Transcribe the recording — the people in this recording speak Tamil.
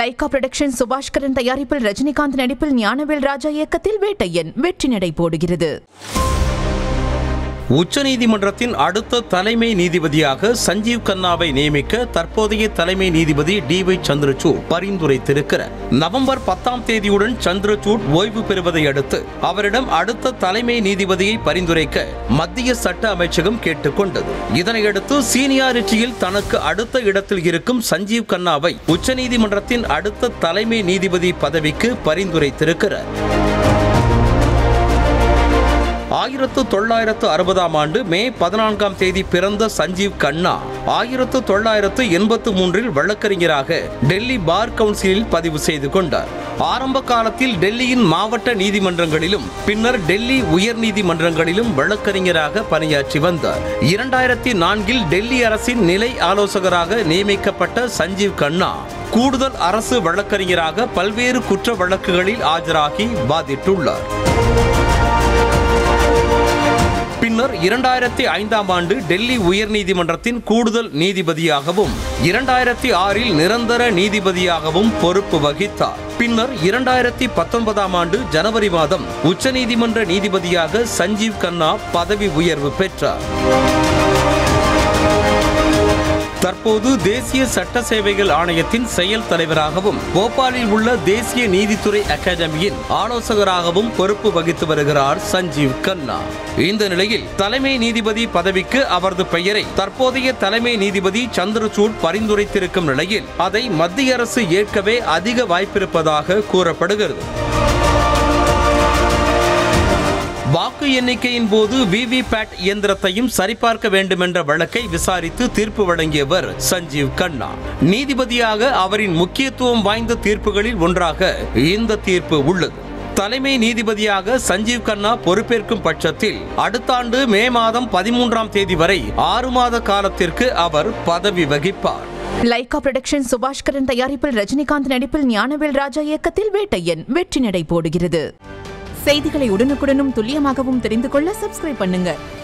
லைகா புரொடக்ஷன் சுபாஷ்கரன் தயாரிப்பில் ரஜினிகாந்த் நடிப்பில் ஞானவேல் ராஜா இயக்கத்தில் வேட்டையன் வெற்றி நடை போடுகிறது உச்சநீதிமன்றத்தின் அடுத்த தலைமை நீதிபதியாக சஞ்சீவ் கண்ணாவை நியமிக்க தற்போதைய தலைமை நீதிபதி டி ஒய் சந்திரசூட் பரிந்துரைத்திருக்கிறார் நவம்பர் பத்தாம் தேதியுடன் சந்திரசூட் ஓய்வு பெறுவதை அடுத்து அவரிடம் அடுத்த தலைமை நீதிபதியை பரிந்துரைக்க மத்திய சட்ட அமைச்சகம் கேட்டுக்கொண்டது இதனையடுத்து சீனியாரிட்டியில் தனக்கு அடுத்த இடத்தில் இருக்கும் சஞ்சீவ் கண்ணாவை உச்சநீதிமன்றத்தின் அடுத்த தலைமை நீதிபதி பதவிக்கு பரிந்துரைத்திருக்கிறார் ஆயிரத்து தொள்ளாயிரத்து அறுபதாம் ஆண்டு மே பதினான்காம் தேதி பிறந்த சஞ்சீவ் கண்ணா ஆயிரத்து தொள்ளாயிரத்து எண்பத்து மூன்றில் வழக்கறிஞராக டெல்லி பார் கவுன்சிலில் பதிவு செய்து கொண்டார் ஆரம்ப காலத்தில் டெல்லியின் மாவட்ட நீதிமன்றங்களிலும் பின்னர் டெல்லி உயர் நீதிமன்றங்களிலும் வழக்கறிஞராக பணியாற்றி வந்தார் இரண்டாயிரத்தி நான்கில் டெல்லி அரசின் நிலை ஆலோசகராக நியமிக்கப்பட்ட சஞ்சீவ் கண்ணா கூடுதல் அரசு வழக்கறிஞராக பல்வேறு குற்ற வழக்குகளில் ஆஜராகி வாதிட்டுள்ளார் பின்னர் இரண்டாயிரத்தி ஐந்தாம் ஆண்டு டெல்லி உயர்நீதிமன்றத்தின் கூடுதல் நீதிபதியாகவும் இரண்டாயிரத்தி ஆறில் நிரந்தர நீதிபதியாகவும் பொறுப்பு வகித்தார் பின்னர் இரண்டாயிரத்தி பத்தொன்பதாம் ஆண்டு ஜனவரி மாதம் உச்சநீதிமன்ற நீதிபதியாக சஞ்சீவ் கண்ணா பதவி உயர்வு பெற்றார் தற்போது தேசிய சட்ட சேவைகள் ஆணையத்தின் செயல் தலைவராகவும் போபாலில் உள்ள தேசிய நீதித்துறை அகாடமியின் ஆலோசகராகவும் பொறுப்பு வகித்து வருகிறார் சஞ்சீவ் கண்ணா இந்த நிலையில் தலைமை நீதிபதி பதவிக்கு அவரது பெயரை தற்போதைய தலைமை நீதிபதி சந்திரசூட் பரிந்துரைத்திருக்கும் நிலையில் அதை மத்திய அரசு ஏற்கவே அதிக வாய்ப்பிருப்பதாக கூறப்படுகிறது வாக்கு எண்ணிக்கையின் போது விவிபேட் இயந்திரத்தையும் சரிபார்க்க வேண்டுமென்ற வழக்கை விசாரித்து தீர்ப்பு வழங்கியவர் சஞ்சீவ் கண்ணா நீதிபதியாக அவரின் முக்கியத்துவம் வாய்ந்த தீர்ப்புகளில் ஒன்றாக இந்த தீர்ப்பு உள்ளது தலைமை நீதிபதியாக சஞ்சீவ் கண்ணா பொறுப்பேற்கும் பட்சத்தில் அடுத்த ஆண்டு மே மாதம் பதிமூன்றாம் தேதி வரை ஆறு மாத காலத்திற்கு அவர் பதவி வகிப்பார் லைகா புரொடக்ஷன் சுபாஷ்கரன் தயாரிப்பில் ரஜினிகாந்த் நடிப்பில் ஞானவேல் ராஜா இயக்கத்தில் வேட்டையன் வெற்றி நடை போடுகிறது செய்திகளை உடனுக்குடனும் துல்லியமாகவும் தெரிந்து கொள்ள சப்ஸ்கிரைப் பண்ணுங்க